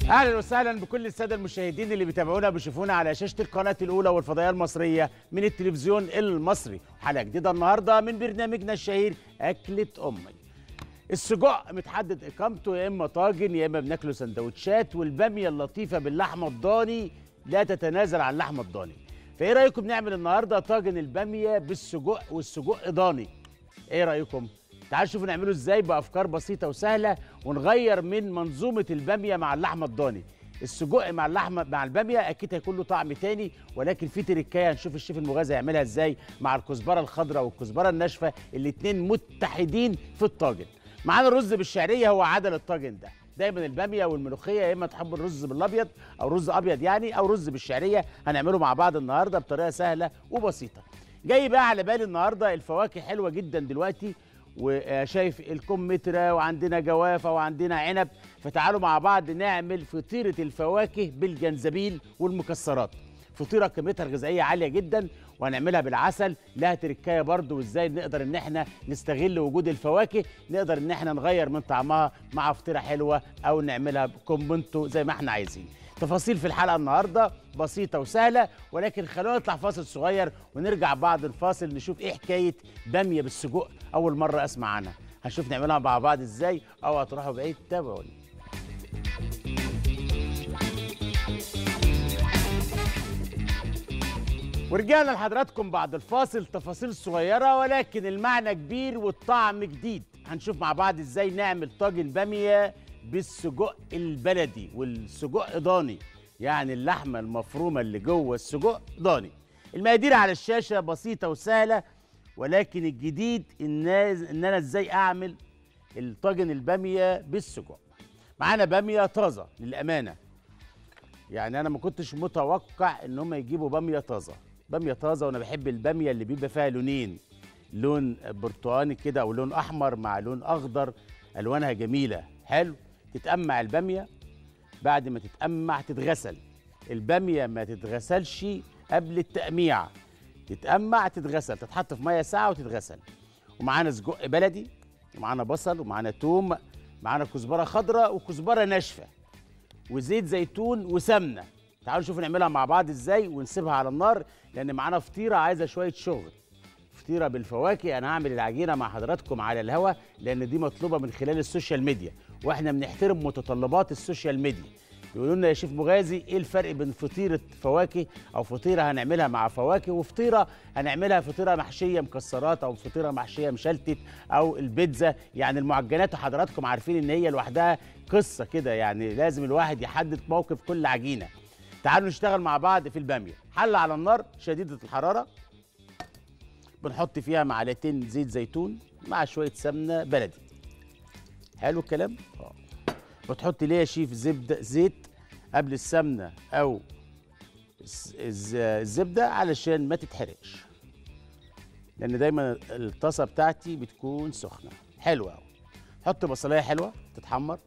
اهلا وسهلا بكل الساده المشاهدين اللي بيتابعونا بيشوفونا على شاشه القناه الاولى والفضائيه المصريه من التلفزيون المصري حلقه جديده النهارده من برنامجنا الشهير اكله امي السجق متحدد اقامته يا اما طاجن يا اما بناكله سندوتشات والباميه اللطيفه باللحمه الضاني لا تتنازل عن اللحمه الضاني فايه رايكم نعمل النهارده طاجن الباميه بالسجق والسجق ضاني ايه رايكم تعالوا شوفوا نعمله ازاي بافكار بسيطه وسهله ونغير من منظومه الباميه مع اللحمه الضاني السجق مع اللحمه مع الباميه اكيد هيكون له طعم تاني ولكن في تركايه هنشوف الشيف المغازي يعملها ازاي مع الكزبره الخضراء والكزبره الناشفه الاتنين متحدين في الطاجن معانا الرز بالشعريه هو عدل الطاجن ده دايما الباميه والملوخيه يا اما تحب الرز بالابيض او رز ابيض يعني او رز بالشعريه هنعمله مع بعض النهارده بطريقه سهله وبسيطه جاي بقى على بالي النهارده الفواكه حلوه جدا دلوقتي وشايف الكمثرى وعندنا جوافه وعندنا عنب فتعالوا مع بعض نعمل فطيره الفواكه بالجنزبيل والمكسرات فطيره قيمتها الغذائيه عاليه جدا وهنعملها بالعسل لها تركايه برضو وازاي نقدر ان احنا نستغل وجود الفواكه نقدر ان احنا نغير من طعمها مع فطيره حلوه او نعملها بكومبونتو زي ما احنا عايزين تفاصيل في الحلقه النهارده بسيطه وسهله ولكن خلونا نطلع فاصل صغير ونرجع بعد الفاصل نشوف ايه حكايه باميه بالسجق اول مره اسمع عنها هنشوف نعملها مع بعض ازاي او هتروحوا بعيد تابعوني ورجعنا لحضراتكم بعد الفاصل تفاصيل صغيرة ولكن المعنى كبير والطعم جديد هنشوف مع بعض ازاي نعمل طاجن بامية بالسجق البلدي والسجق ضاني يعني اللحمة المفرومة اللي جوه السجق ضاني المقادير على الشاشة بسيطة وسهلة ولكن الجديد ان ان انا ازاي اعمل الطاجن البامية بالسجق معانا بامية طازة للأمانة يعني انا ما كنتش متوقع ان هم يجيبوا باميه طازه باميه طازه وانا بحب الباميه اللي بيبقى فيها لونين لون برتقاني كده او لون احمر مع لون اخضر الوانها جميله حلو تتقمع الباميه بعد ما تتقمع تتغسل الباميه ما تتغسلش قبل التقميع تتقمع تتغسل تتحط في ميه ساعه وتتغسل ومعانا سجق بلدي ومعانا بصل ومعانا توم معانا كزبره خضراء وكزبره ناشفه وزيت زيتون وسمنه تعالوا نشوف نعملها مع بعض ازاي ونسيبها على النار لان معانا فطيره عايزه شويه شغل فطيره بالفواكه انا هعمل العجينه مع حضراتكم على الهوا لان دي مطلوبه من خلال السوشيال ميديا واحنا بنحترم متطلبات السوشيال ميديا يقولوا لنا يا شيف مغازي ايه الفرق بين فطيره فواكه او فطيره هنعملها مع فواكه وفطيره هنعملها فطيره محشيه مكسرات او فطيره محشيه مشلتت او البيتزا يعني المعجنات حضراتكم عارفين ان هي لوحدها قصه كده يعني لازم الواحد يحدد موقف كل عجينه تعالوا نشتغل مع بعض في الباميه حله على النار شديده الحراره بنحط فيها معلقتين زيت زيتون مع شويه سمنه بلدي حلو الكلام اه بتحط ليه يا شيف زبده زيت قبل السمنه او الز- الز- الزبده علشان ما تتحرقش لان دايما الطاسه بتاعتي بتكون سخنه حلوه قوي حط بصلايه حلوه تتحمر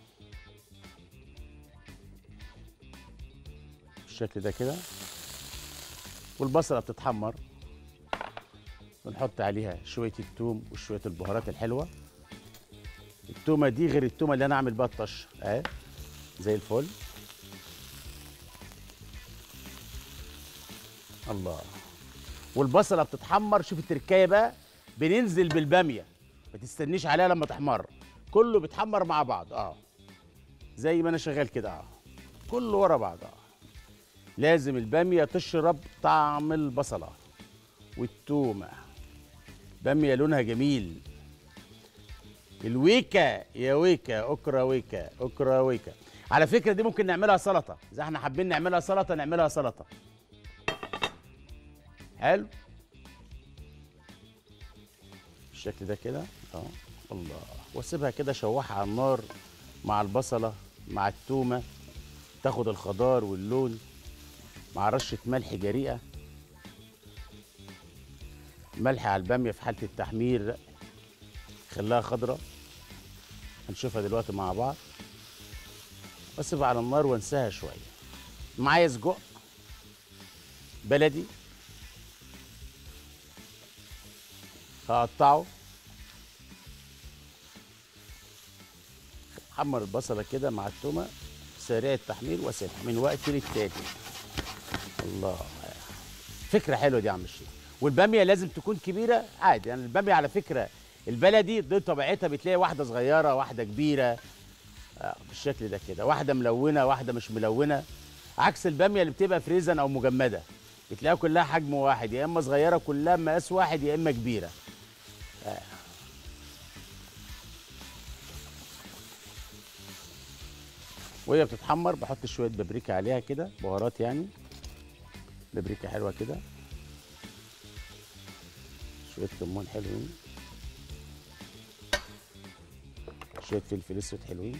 بالشكل ده كده والبصله بتتحمر بنحط عليها شويه التوم وشويه البهارات الحلوه التومه دي غير التومه اللي انا اعمل بيها الطشه اهي زي الفل الله والبصله بتتحمر شوف التركايه بقى بننزل بالباميه ما تستنيش عليها لما تحمر كله بيتحمر مع بعض اه زي ما انا شغال كده اه كله ورا بعض اه لازم الباميه تشرب طعم البصله والتومه باميه لونها جميل الويكا يا ويكا اوكرا ويكا اوكرا ويكا على فكره دي ممكن نعملها سلطه اذا احنا حابين نعملها سلطه نعملها سلطه حلو بالشكل ده كده اه الله واسيبها كده اشوحها على النار مع البصله مع التومه تاخد الخضار واللون مع رشه ملح جريئه ملح على الباميه في حاله التحمير خلاها خضراء هنشوفها دلوقتي مع بعض واسيبها على النار وانساها شويه معايا سجق بلدي هقطعه حمر البصله كده مع التومه سريع التحمير واسيبها من وقت للتاني الله فكره حلوه دي يا عم الشيخ والباميه لازم تكون كبيره عادي يعني الباميه على فكره البلدي دي طبيعتها بتلاقي واحده صغيره واحده كبيره آه بالشكل ده كده واحده ملونه واحده مش ملونه عكس الباميه اللي بتبقى فريزن او مجمده بتلاقيها كلها حجم واحد يا اما صغيره كلها مقاس واحد يا اما كبيره آه. وهي بتتحمر بحط شويه بابريكا عليها كده بهارات يعني بابريكا حلوه كده شويه كمون حلوين شويه فلفل اسود حلوين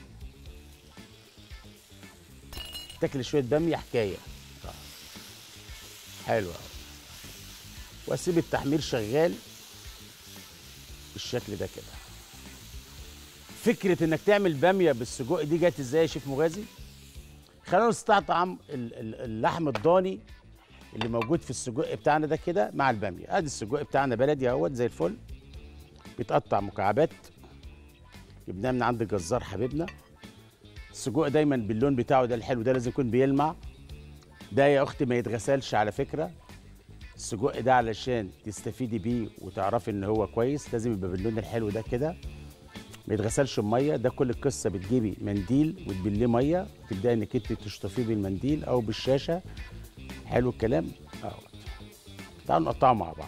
تاكل شويه باميه حكايه آه. حلوه أوي. واسيب التحمير شغال بالشكل ده كده فكره انك تعمل باميه بالسجق دي جت ازاي يا شيف مغازي خلينا نستطعم ال- ال- اللحم الضاني اللي موجود في السجق بتاعنا ده كده مع الباميه ادي السجق بتاعنا بلدي اهوت زي الفل بيتقطع مكعبات جبناه من عند الجزار حبيبنا السجق دايما باللون بتاعه ده الحلو ده لازم يكون بيلمع ده يا اختي ما يتغسلش على فكره السجق ده علشان تستفيدي بيه وتعرفي ان هو كويس لازم يبقى باللون الحلو ده كده ما يتغسلش بميه ده كل القصه بتجيبي منديل وتبليه ميه تبداي انك انت تشطفيه بالمنديل او بالشاشه حلو الكلام اهو تعالوا نقطعه مع بعض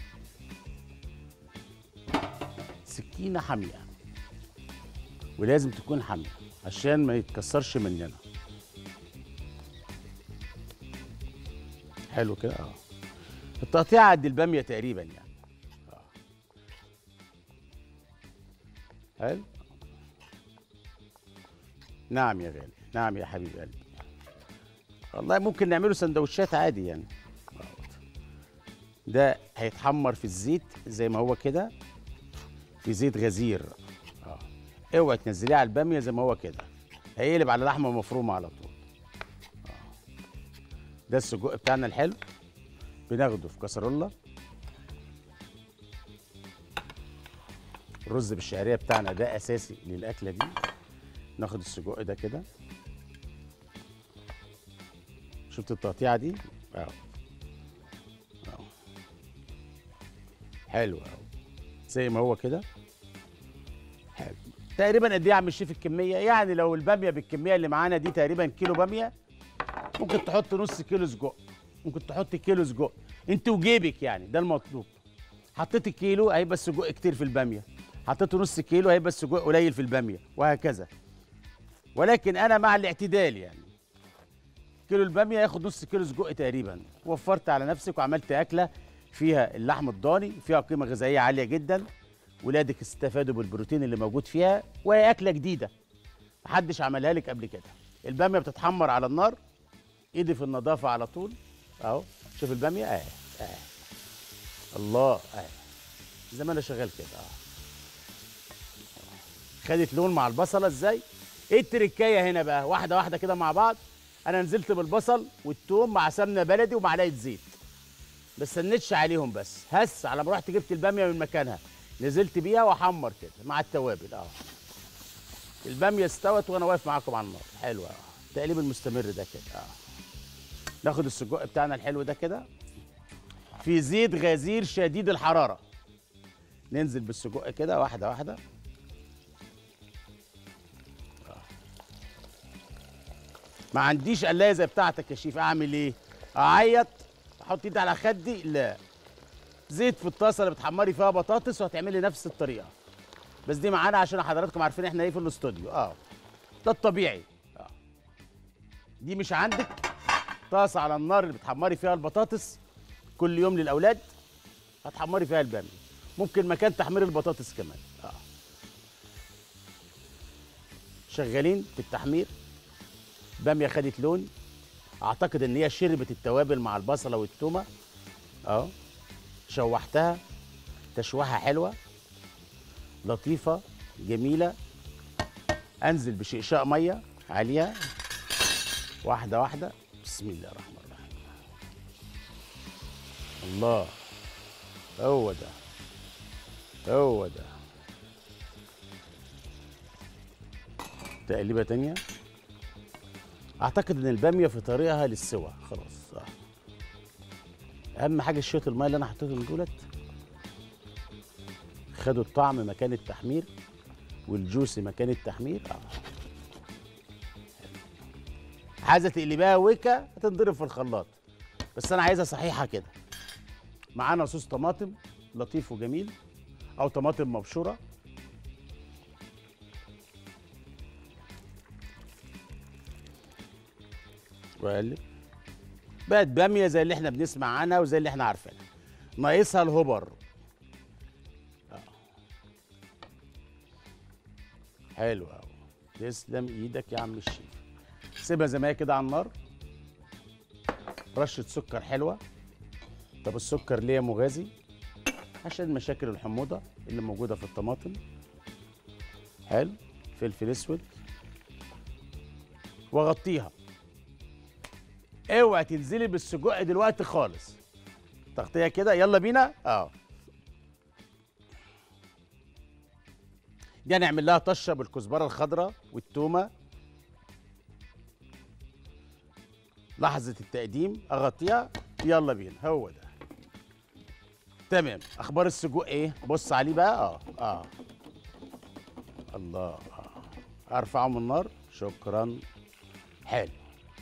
سكينه حاميه ولازم تكون حاميه عشان ما يتكسرش مننا حلو كده اه التقطيع قد الباميه تقريبا يعني اه حلو نعم يا غالي نعم يا حبيب قلبي والله ممكن نعمله سندوتشات عادي يعني ده هيتحمر في الزيت زي ما هو كده في زيت غزير اه اوعي تنزليه على الباميه زي ما هو كده هيقلب على لحمه مفرومه على طول آه. ده السجق بتاعنا الحلو بناخده في كسرولة الرز بالشعريه بتاعنا ده اساسي للاكله دي ناخد السجق ده كده شفت التقطيعه دي اهو اهو حلو اهو زي ما هو كده حلو تقريبا قد ايه يا عم الشيف الكميه يعني لو الباميه بالكميه اللي معانا دي تقريبا كيلو باميه ممكن تحط نص كيلو سجق ممكن تحط كيلو سجق انت وجيبك يعني ده المطلوب حطيت الكيلو هيبقى السجق كتير في الباميه حطيت نص كيلو هيبقى السجق قليل في الباميه وهكذا ولكن انا مع الاعتدال يعني كيلو الباميه ياخد نص كيلو سجق تقريبا وفرت على نفسك وعملت اكله فيها اللحم الضاني فيها قيمه غذائيه عاليه جدا ولادك استفادوا بالبروتين اللي موجود فيها وهي اكله جديده محدش عملها لك قبل كده الباميه بتتحمر على النار ايدي في النظافه على طول اهو شوف الباميه اهي اهي الله اهي زي ما انا شغال كده اه خدت لون مع البصله ازاي ايه التركايه هنا بقى واحده واحده كده مع بعض انا نزلت بالبصل والثوم مع سمنه بلدي ومعلقه زيت ما استنيتش عليهم بس هس على ما رحت جبت الباميه من مكانها نزلت بيها واحمر كده مع التوابل اه الباميه استوت وانا واقف معاكم على النار حلوه اه التقليب المستمر ده كده اه ناخد السجق بتاعنا الحلو ده كده في زيت غزير شديد الحراره ننزل بالسجق كده واحده واحده ما عنديش قلايه زي بتاعتك يا شيف اعمل ايه اعيط احط ايدي على خدي لا زيت في الطاسه اللي بتحمري فيها بطاطس وهتعملي نفس الطريقه بس دي معانا عشان حضراتكم عارفين احنا ايه في الاستوديو اه ده الطبيعي اه دي مش عندك طاسه على النار اللي بتحمري فيها البطاطس كل يوم للاولاد هتحمري فيها الباميه ممكن مكان تحمير البطاطس كمان اه شغالين في التحمير باميه خدت لون اعتقد ان هي شربت التوابل مع البصله والتومه اهو شوحتها تشويحه حلوه لطيفه جميله انزل بشقشاق ميه عليها واحده واحده بسم الله الرحمن الرحيم الله هو ده هو ده تقليبه تانيه اعتقد ان الباميه في طريقها للسوى خلاص آه. اهم حاجه شويه الميه اللي انا حطيتهم دولت خدوا الطعم مكان التحمير والجوسي مكان التحمير اه عايزه تقلبيها ويكا هتنضرب في الخلاط بس انا عايزها صحيحه كده معانا صوص طماطم لطيف وجميل او طماطم مبشوره واقلب بقت باميه زي اللي احنا بنسمع عنها وزي اللي احنا عارفينها ناقصها الهبر آه. حلو قوي تسلم ايدك يا عم الشيف سيبها زي ما هي كده على النار رشه سكر حلوه طب السكر ليه مغازي عشان مشاكل الحموضه اللي موجوده في الطماطم حلو فلفل اسود واغطيها اوعي تنزلي بالسجق دلوقتي خالص تغطيه كده يلا بينا اه دي هنعمل لها طشه بالكزبره الخضراء والتومه لحظه التقديم اغطيها يلا بينا هو ده تمام اخبار السجق ايه بص عليه بقى اه اه الله آه. ارفعه من النار شكرا حلو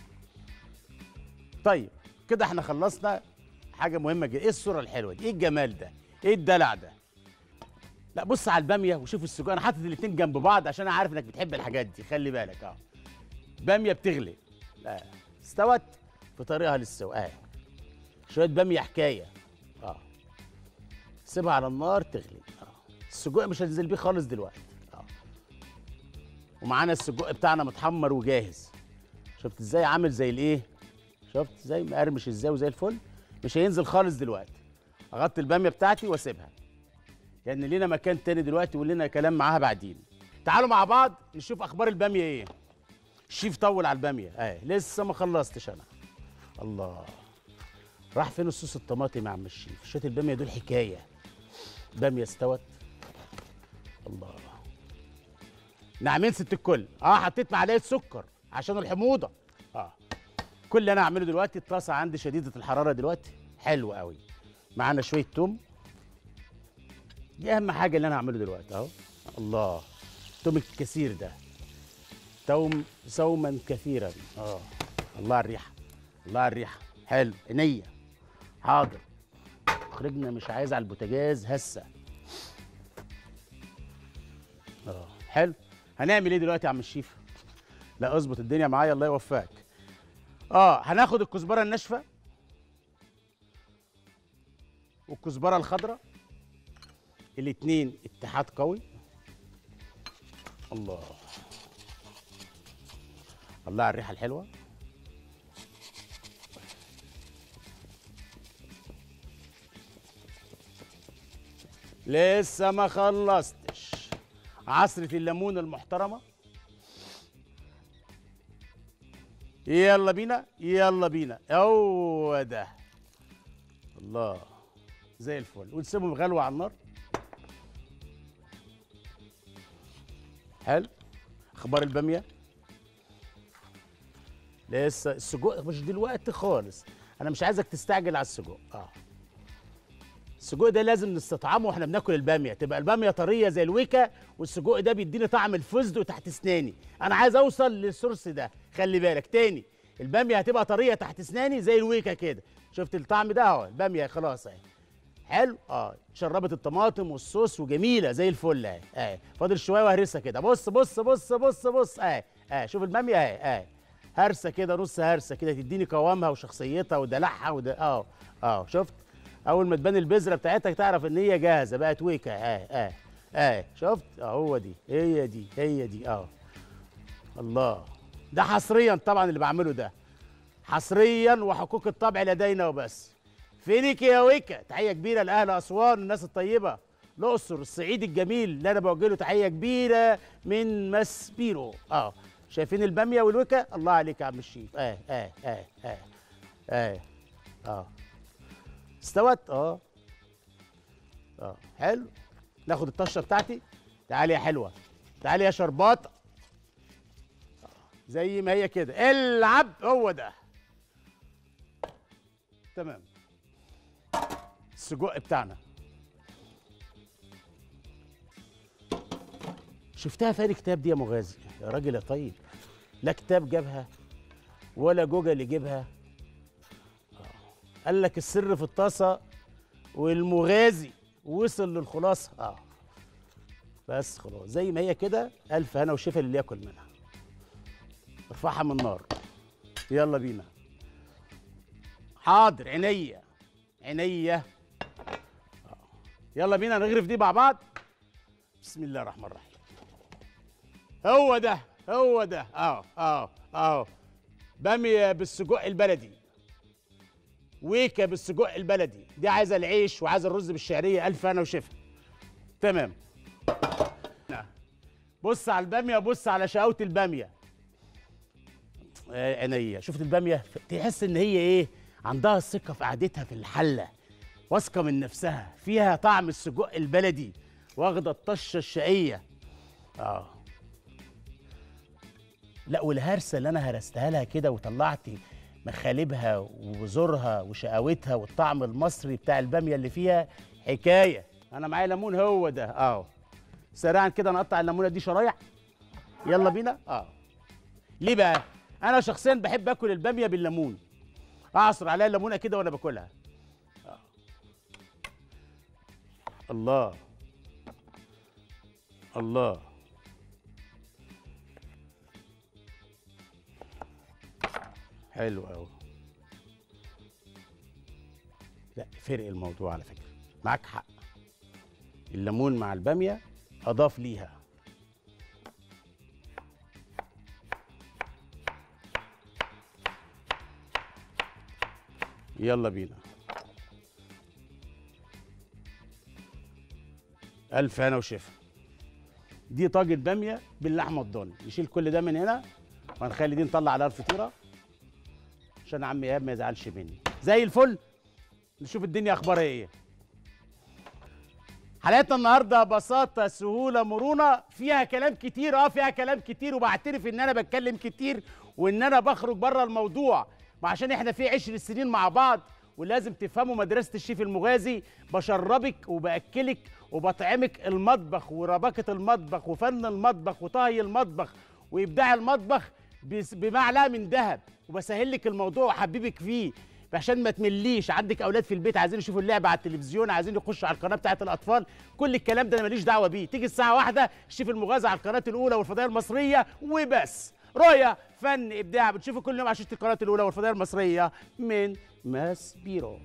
طيب كده احنا خلصنا حاجه مهمه جدا ايه الصوره الحلوه دي ايه الجمال ده ايه الدلع ده لا بص على الباميه وشوف السجق انا حاطط الاتنين جنب بعض عشان انا عارف انك بتحب الحاجات دي خلي بالك اه باميه بتغلي لا استوت في طريقها للسوا اه شويه باميه حكايه اه سيبها على النار تغلي اه السجق مش هنزل بيه خالص دلوقتي اه ومعانا السجق بتاعنا متحمر وجاهز شفت ازاي عامل زي الايه شفت زي مقرمش ازاي وزي الفل مش هينزل خالص دلوقتي اغطي الباميه بتاعتي واسيبها لان يعني لينا مكان تاني دلوقتي ولنا كلام معاها بعدين تعالوا مع بعض نشوف اخبار الباميه ايه الشيف طول على الباميه اهي لسه ما خلصتش انا الله راح فين الصوص الطماطم يا عم الشيف شويه الباميه دول حكايه باميه استوت الله نعمين ست الكل اه حطيت معلقه سكر عشان الحموضه اه كل اللي انا هعمله دلوقتي الطاسه عندي شديده الحراره دلوقتي حلو قوي معانا شويه توم دي اهم حاجه اللي انا هعمله دلوقتي اهو الله توم الكثير ده توم سوما كثيرا اه الله على الريحه الله على الريحه حلو عينيا حاضر خرجنا مش عايز على البوتاجاز هسه اه حلو هنعمل ايه دلوقتي يا عم الشيف لا اظبط الدنيا معايا الله يوفقك اه هناخد الكزبره الناشفه والكزبره الخضراء الاتنين اتحاد قوي الله الله على الريحه الحلوه لسه ما خلصتش عصرة الليمون المحترمة يلا بينا يلا بينا هو ده الله زي الفل ونسيبهم يغلوا على النار حلو اخبار الباميه لسه السجق مش دلوقتي خالص انا مش عايزك تستعجل على السجق اه السجق ده لازم نستطعمه واحنا بناكل الباميه تبقى الباميه طريه زي الويكا والسجق ده بيديني طعم الفستق تحت اسناني انا عايز اوصل للسورس ده خلي بالك تاني الباميه هتبقى طريه تحت اسناني زي الويكا كده شفت الطعم ده اهو الباميه خلاص اهي حلو اه شربت الطماطم والصوص وجميله زي الفل اهي اهي فاضل شويه وهرسها كده بص بص بص بص بص اهي اهي شوف الباميه اهي اهي هرسه كده نص هرسه كده تديني قوامها وشخصيتها ودلعها وده اه اه شفت اول ما تبان البذره بتاعتك تعرف ان هي جاهزه بقت ويكا اه اه اه شفت اه هو دي هي دي هي دي اه الله ده حصريا طبعا اللي بعمله ده حصريا وحقوق الطبع لدينا وبس فينك يا ويكا تحيه كبيره لاهل اسوان الناس الطيبه الاقصر الصعيد الجميل اللي انا بوجه له تحيه كبيره من مسبيرو اه شايفين الباميه والويكا الله عليك يا عم الشيف اه اه اه اه اه اه استوت اه اه حلو ناخد الطشه بتاعتي تعالي يا حلوه تعالي يا شرباطه زي ما هي كده العب هو ده تمام السجق بتاعنا شفتها في أي كتاب دي يا مغازي يا راجل يا طيب لا كتاب جابها ولا جوجل يجيبها آه. قال لك السر في الطاسه والمغازي وصل للخلاصه اه بس خلاص زي ما هي كده الف هنا وشفا اللي ياكل منها ارفعها من النار يلا بينا حاضر عينيا عينيا آه. يلا بينا نغرف دي مع بعض بسم الله الرحمن الرحيم هو ده هو ده اه اه اه باميه بالسجق البلدي ويكا بالسجق البلدي دي عايزه العيش وعايزه الرز بالشعريه الف انا وشفا تمام بص على الباميه بص على شقاوه الباميه آه، عينيا شفت الباميه تحس ان هي ايه عندها ثقه في قعدتها في الحله واثقه من نفسها فيها طعم السجق البلدي واخده الطشه الشقيه اه لا والهرسه اللي انا هرستها لها كده وطلعت مخالبها وبذورها وشقاوتها والطعم المصري بتاع الباميه اللي فيها حكايه انا معايا ليمون هو ده اه سريعا كده نقطع الليمونه دي شرايح يلا بينا اه ليه بقى انا شخصيا بحب اكل الباميه بالليمون اعصر عليها الليمونه كده وانا باكلها آه. الله الله حلو قوي لا فرق الموضوع على فكره معاك حق الليمون مع الباميه اضاف ليها يلا بينا الف هنا وشفا دي طاجن باميه باللحمه الضاني نشيل كل ده من هنا وهنخلي دي نطلع عليها الفطيره عشان عم ايهاب ما يزعلش مني زي الفل نشوف الدنيا اخبارها ايه حلقتنا النهارده بساطه سهوله مرونه فيها كلام كتير اه فيها كلام كتير وبعترف ان انا بتكلم كتير وان انا بخرج بره الموضوع ما عشان احنا في عشر سنين مع بعض ولازم تفهموا مدرسه الشيف المغازي بشربك وباكلك وبطعمك المطبخ ورباكه المطبخ وفن المطبخ وطهي المطبخ وابداع المطبخ بس- بمعلقه من ذهب وبسهل لك الموضوع وحببك فيه عشان ما تمليش عندك اولاد في البيت عايزين يشوفوا اللعبه على التلفزيون عايزين يخشوا على القناه بتاعه الاطفال كل الكلام ده انا ماليش دعوه بيه تيجي الساعه واحدة الشيف المغازي على القناه الاولى والفضائيه المصريه وبس رؤيا فن ابداع بتشوفوا كل يوم على شاشه القناه الاولى والفضائيه المصريه من ماس بيرو